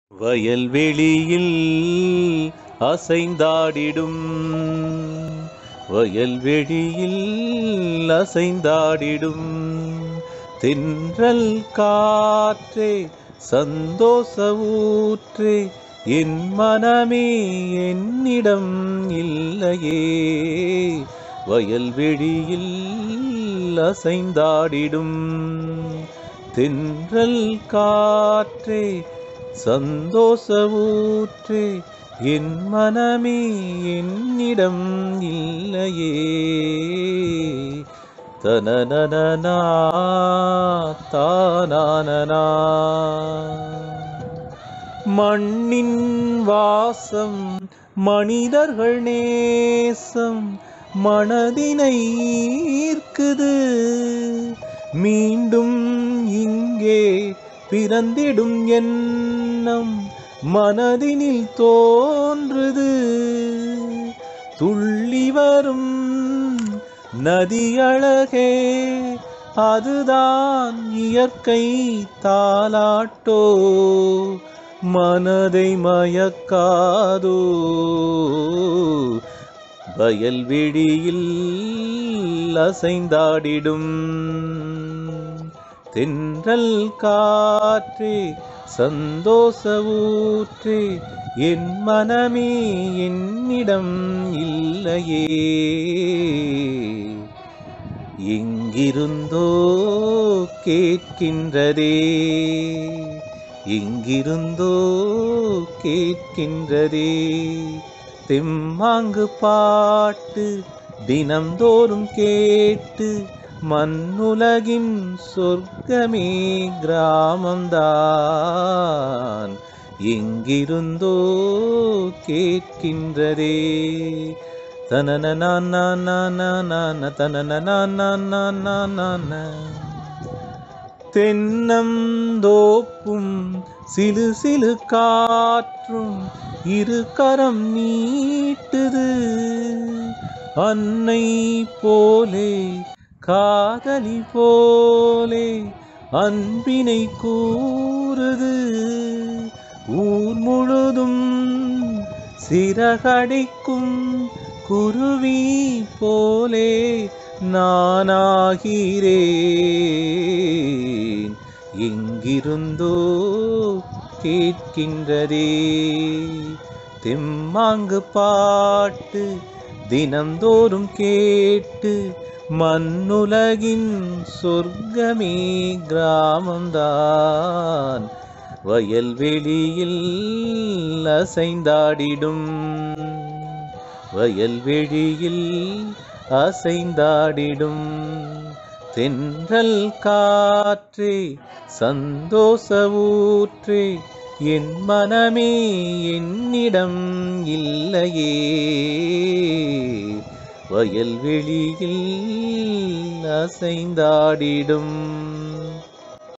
வயல்வெளியில் அசைந்தாடிடும் வயல்வெளியில் அசைந்தாடிடும் தென்றல் காற்றே சந்தோஷ ஊற்றே என் மனமே என்னிடம் இல்லையே வயல்வெளியில் அசைந்தாடிடும் தென்றல் காற்றே சந்தோஷ ஊற்றே என் மனமே என்னிடம் இல்லையே தனனனா தானானனா மண்ணின் வாசம் மனிதர்கள் நேசம் மனதினை ஈர்க்குது மீண்டும் இங்கே பிறந்திடும் எண்ணம் மனதினில் தோன்றுது துள்ளி வரும் நதியழகே அதுதான் இயற்கை தாலாட்டோ மனதை மயக்காதோ வயல்வெளியில் அசைந்தாடிடும் தென்றல் காற்றே சந்தோஷ ஊற்றே என் மனமே என்னிடம் இல்லையே எங்கிருந்தோ கேட்கின்றதே எங்கிருந்தோ கேட்கின்றதே தெம்மாங்கு பாட்டு தினம்தோறும் கேட்டு மண்ணுலகின் சொர்க்கமே கிராமம்தான் எங்கிருந்தோ கேட்கின்றதே தனன தனன தென்னந்தோப்பும் சிலு சிலு காற்றும் இரு கரம் நீட்டுது அன்னை போலே காதலி போலே அன்பினை கூறுது ஊர் முழுதும் சிறகடிக்கும் குருவி போலே நானாகிறேன் எங்கிருந்தோ கேட்கின்றதே தெம்மாங்கு பாட்டு தினந்தோறும் கேட்டு மண்ணுலகின் சொர்க்கமே கிராமம்தான் வயல்வெளியில் அசைந்தாடிடும் வயல்வெளியில் அசைந்தாடிடும் தென்றல் காற்றே சந்தோஷ ஊற்றே என் மனமே என்னிடம் இல்லையே வயல்வெளியில் அசைந்தாடிடும்